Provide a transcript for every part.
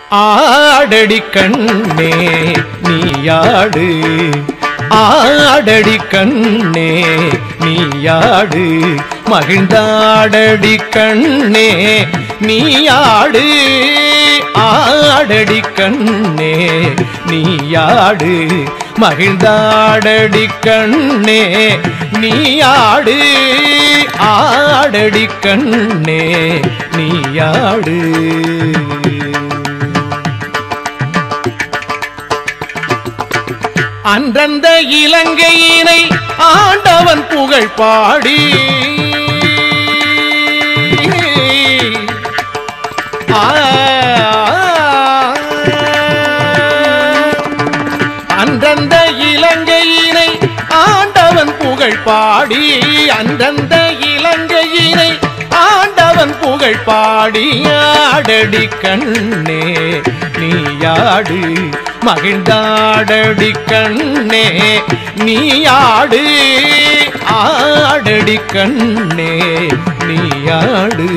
ஆடடி கண்ணே நீயாடு ஆடடி கண்ணே நீயாடு மகிழ்ந்தாடடி கண்ணே நீயாடு ஆடடி கண்ணே நீயாடு மகிழ்ந்தாடடி கண்ணே நீயாடு ஆடடி கண்ணே நீயாடு அன்றந்த இலங்கையினை ஆண்டவன் புகழ் பாடி ஆ, அன்றந்த இலங்கையினை ஆண்டவன் புகழ் பாடி அன்றந்த இலங்கையினை ஆண்டவன் புகழ் பாடி ஆடடி கண்ணே நீயாடு மகிழ்ந்தாடடி கண்ணே நீயாடு ஆடடி கண்ணே நீயாடு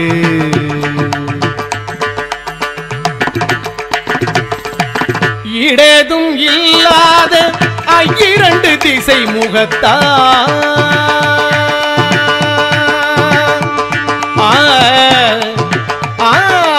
இடதும் இல்லாத ஐயிரண்டு திசை முகத்தா ஆ, ஆ,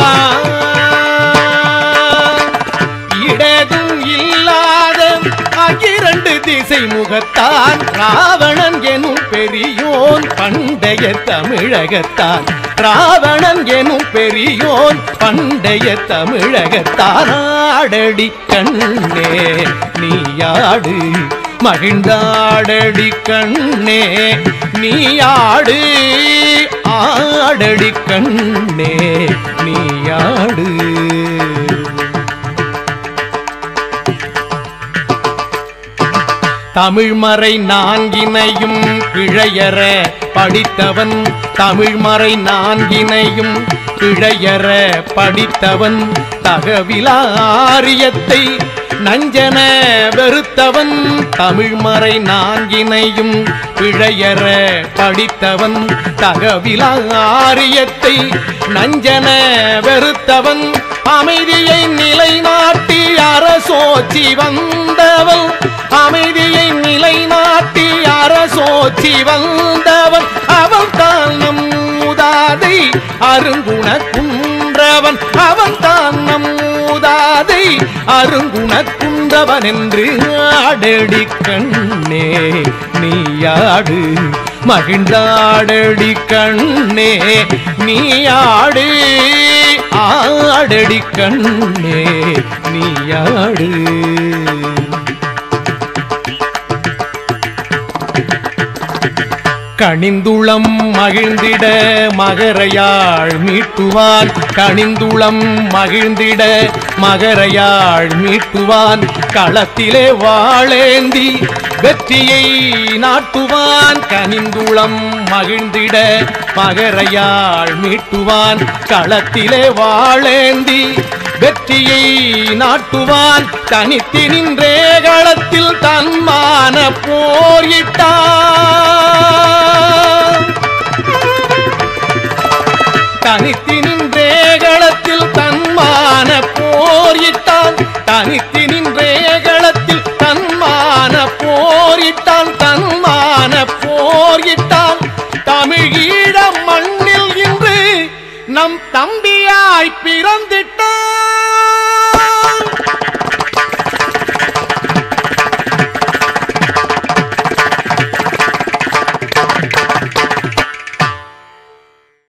இடதும் இல்லாத அகிரண்டு திசை முகத்தான் ராவணன் எனும் பெரியோன் பண்டைய தமிழகத்தான் ராவணன் எனும் பெரியோன் பண்டைய தமிழகத்தான் ஆடடி கண்ணே நீயாடு மகிழ்ந்தாடடி கண்ணே நீயாடு ஆடடி கண்ணே நீயாடு தமிழ்மறை நான்கினையும் பிழையற படித்தவன் தமிழ்மறை நான்கினையும் பிழையற படித்தவன் தகவிலாரியத்தை நஞ்சன வெறுத்தவன் தமிழ்மறை நான்கினையும் பிழையற படித்தவன் தகவிலாரியத்தை நஞ்சன வெறுத்தவன் அமைதியை நிலைநாட்டி அரசோச்சி வந்தவன் அமைதியை நிலைநாட்டி அரசோச்சி வந்தவன் அவன் தான் நம் மூதாதை அருங்குண குன்றவன் அவன் தான் நம் மூதாதை அருங்குண குன்றவன் என்று ஆடடி கண்ணே நீயாடு மகிழ்ந்தாடடி கண்ணே நீயாடு ஆடடி கண்ணே நீயாடு கணிந்துளம் மகிழ்ந்திட மகரையாள் மீட்டுவான் கணிந்துளம் மகிழ்ந்திட மகரையாள் மீட்டுவான் களத்திலே வாழேந்தி வெற்றியை நாட்டுவான் கனிந்துளம் மகிழ்ந்திட மகரையாள் மீட்டுவான் களத்திலே வாழேந்தி வெற்றியை நாட்டுவான் தனித்து நின்றே களத்தில் தன்மான போரிட்டான் தனித்து நின்றே களத்தில் தன்மான போரிட்டான் தனித்து நின்றே களத்தில் தன்மான போரிட்டான் தன்மான போரிட்டான் தமிழீழ மண்ணில் இன்று நம் தம்பியாய் பிறந்திட்ட